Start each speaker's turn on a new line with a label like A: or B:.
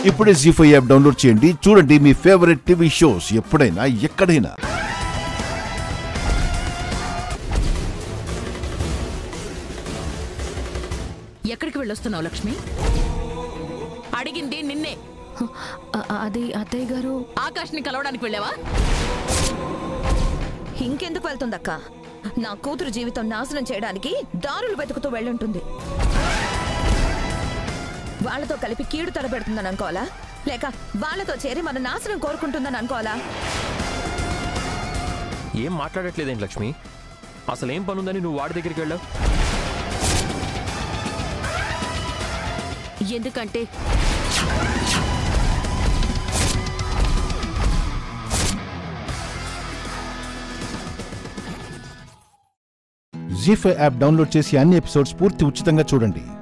A: ఇప్పుడే G five app download చేయండి చూడండి మీ ఫేవరెట్ టీవీ షోస్ ఎప్పుడైనా ఎక్కడైనా
B: ఎక్కడికి వెళ్ళొస్తున్నావు లక్ష్మి అడిగింది నిన్నే
C: అ- అది అత్తయ్య గారు
B: ఆకాష్ని కలవడానికి వెళ్ళావా
C: ఇంకెందుకు వెళ్తుందక్క నా కూతురు జీవితం నాశనం చేయడానికి దారులు వెతుకుతూ వెళ్ళుంటుంది వాళ్ళతో కలిపి కీడు తలపెడుతుందని అనుకోవాలా లేక వాళ్ళతో చేరి మన నాశనం కోరుకుంటుందని అనుకోవాలా
D: ఏం మాట్లాడట్లేదేంటి లక్ష్మి అసలు ఏం పనుందని నువ్వు వాడి దగ్గరికి వెళ్ళావు
B: ఎందుకంటే
A: జీ ఫైవ్ యాప్ డౌన్లోడ్ చేసి అన్ని ఎపిసోడ్స్ పూర్తి ఉచితంగా చూడండి